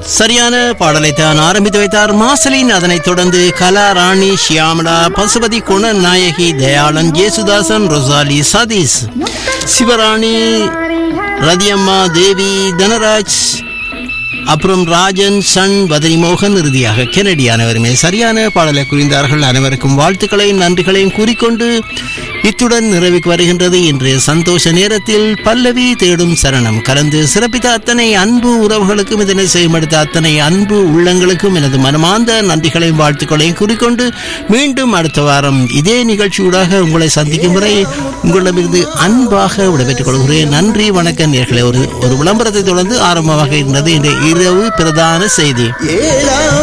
சரியான பாடலை தான் ஆரம்பித்து வைத்தார் மாசலின் அதனைத் தொடர்ந்து கலா ராணி ஷியாமலா பசுபதி குண நாயகி தயாளன் ஜேசுதாசன் ரொசாலி சதீஷ் சிவராணி ரதியம்மா தேவி தனராஜ் அப்புறம் ராஜன் சன் பதனி மோகன் இறுதியாக கெனடி அனைவருமே சரியான பாடலை குறிந்தார்கள் அனைவருக்கும் வாழ்த்துக்களையும் நன்றிகளையும் கூறிக்கொண்டு இத்துடன் நிறைவுக்கு வருகின்றது இன்றைய சந்தோஷ நேரத்தில் பல்லவி தேடும் சரணம் கலந்து சிறப்பித்த அத்தனை அன்பு உறவுகளுக்கும் இதனை செய்யப்படுத்த அத்தனை அன்பு உள்ளங்களுக்கும் எனது மனமார்ந்த நன்றிகளையும் வாழ்த்துக்களையும் கூறிக்கொண்டு மீண்டும் அடுத்த வாரம் இதே நிகழ்ச்சியூடாக உங்களை சந்திக்கும் வரை உங்களிடமிருந்து அன்பாக விடைபெற்றுக் கொள்கிறேன் நன்றி வணக்கம் நேர்களை ஒரு ஒரு விளம்பரத்தை தொடர்ந்து ஆரம்பமாக இருந்தது இந்த இரவு பிரதான செய்தி ஏழா